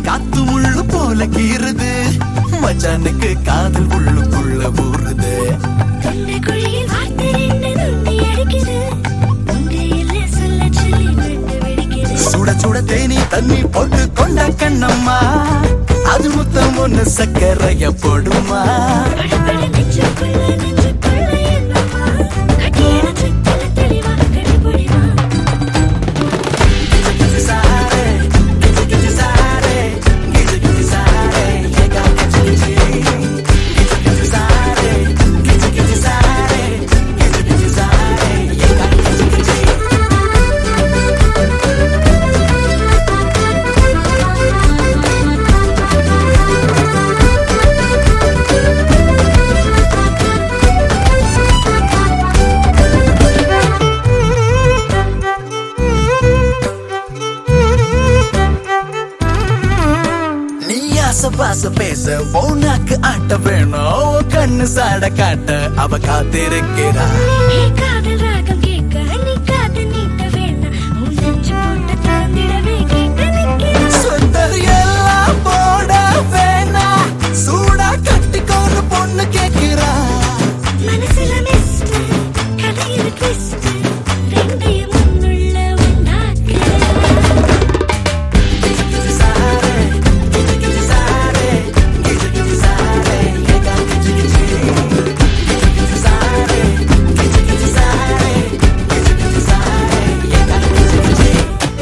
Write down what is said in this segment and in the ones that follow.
காத்து முள்ளு போல கீறுது மச்சானுக்கு காதல் உள்ளுக்குள்ள ஊறுது தொண்டைக்குழியில் வார்த்தை ரெண்டு நுண்டி அடிக்குது. உங்க இல்ல சொல்ல சொல்லி விட்டு வெடிக்குது. சுட சுட தேனி தண்ணி போட்டு கொண்ட கண்ணம்மா அது முத்தம் ஒண்ணு சக்கரைய போடுமா படபட நெஞ்சுக்குள்ள நெஞ்சுக்குள்ள என்னம்மா? கட்டியான சுத்தல தெளிவா கண்டுபிடிமா சாரே, கிச்சு கிச்சு சாரே, கிச்சு கிச்சு சாரே, ஏகா கிச்சு கிச்சு. கிச்சு கிச்சு சாரே, கிச்சு கிச்சு சாரே, கிச்சு கிச்சு சாரே, ஏகா கிச்சு கிச்சு. நீ ஆசை பாச பேச போனாக்கு ஆட்ட வேணும் கண்ணு சாட காட்ட அவ காத்திருக்கிறா ஏ காதல் ராகம் கேட்க நீ காது நீட்ட வேணாம். உன் நெஞ்சு போட்டு தாழ்ந்திடவே கேட்டு நிக்கிறேன். சுந்தர் எல்லாம் போட வேணா சூடா கட்டிக்கோன்னு பொண்ணு கேக்குறா மனசுல mist, கதையில twist, ரெண்டையும் ஒண்ணுள்ள ஒண்ணாக்குறேன். கிச்சு கிச்சு சாரே, கிச்சு கிச்சு சாரே, கிச்சு கிச்சு சாரே, ஏகா கிச்சு கிச்சு. கிச்சு கிச்சு சாரே, கிச்சு கிச்சு சாரே, கிச்சு கிச்சு சாரே, ஏகா கிச்சு கிச்சு.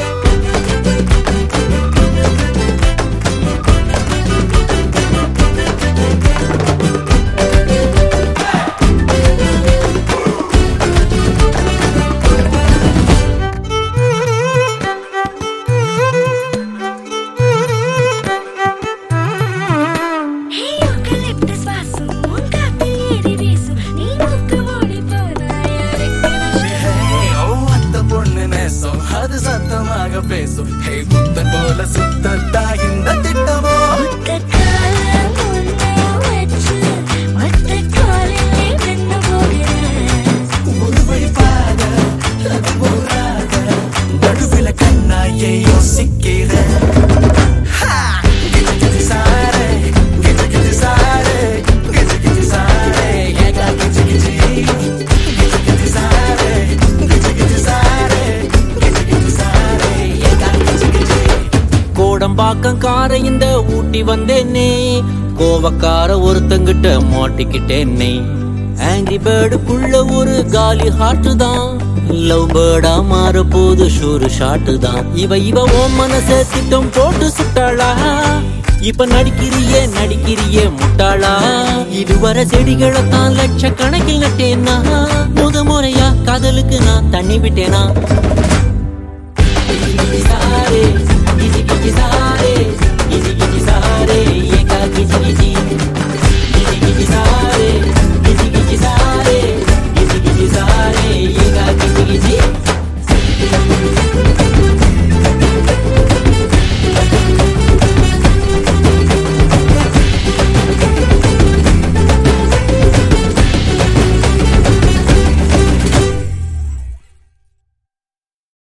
ஹே, eucalyptus வாசம், உன் காத்தில் ஏறி வீசும். நீ மூக்கு மூடி போனா யாருக்கு நஷ்டம்? Hey, ஓ, அந்த பொண்ணு நேசம், அது சத்தமாக பேசும் ஹே புத்தன் போல சுத்தத்தா இந்த திட்டமோ ஒத்த காலம் ஒண்ணா வச்சு, ஒத்த காலிலே வெண்ண போகிறேன். ஒரு வழி பாத அது போராத நடுவில கண்ணாயே யோசிக்கிற ஹா! கிச்சு கிச்சு சாரே, கிச்சு கிச்சு சாரே, கிச்சு கிச்சு சாரே, ஏகா கிச்சு கிச்சு. கிச்சு கிச்சு சாரே, கிச்சு கிச்சு சாரே, கிச்சு கிச்சு சாரே, ஏகா கிச்சு கிச்சு. கோடம்பாக்கம் கார இந்த ஊட்டி வந்தேனே கோவக்கார ஒருத்தங்கிட்ட மாட்டிக்கிட்டேனே ஆங்கிரி பேர்டுக்குள்ள ஒரு காலி ஹார்ட் தான் லவ் பேர்டா மாற போது ஷூரு ஷாட்டு தான் இவ இவ ஓ மனச திட்டம் போட்டு சுட்டாளா இப்ப நடிக்கிறியே நடிக்கிறியே முட்டாளா இதுவரை செடிகளை தான் லட்சக்கணக்கில் நட்டேனா முத முறையா காதலுக்கு நான் தண்ணி விட்டேனா கிச்சி கிச்சி சாரே கிச்சி கிச்சி சாரே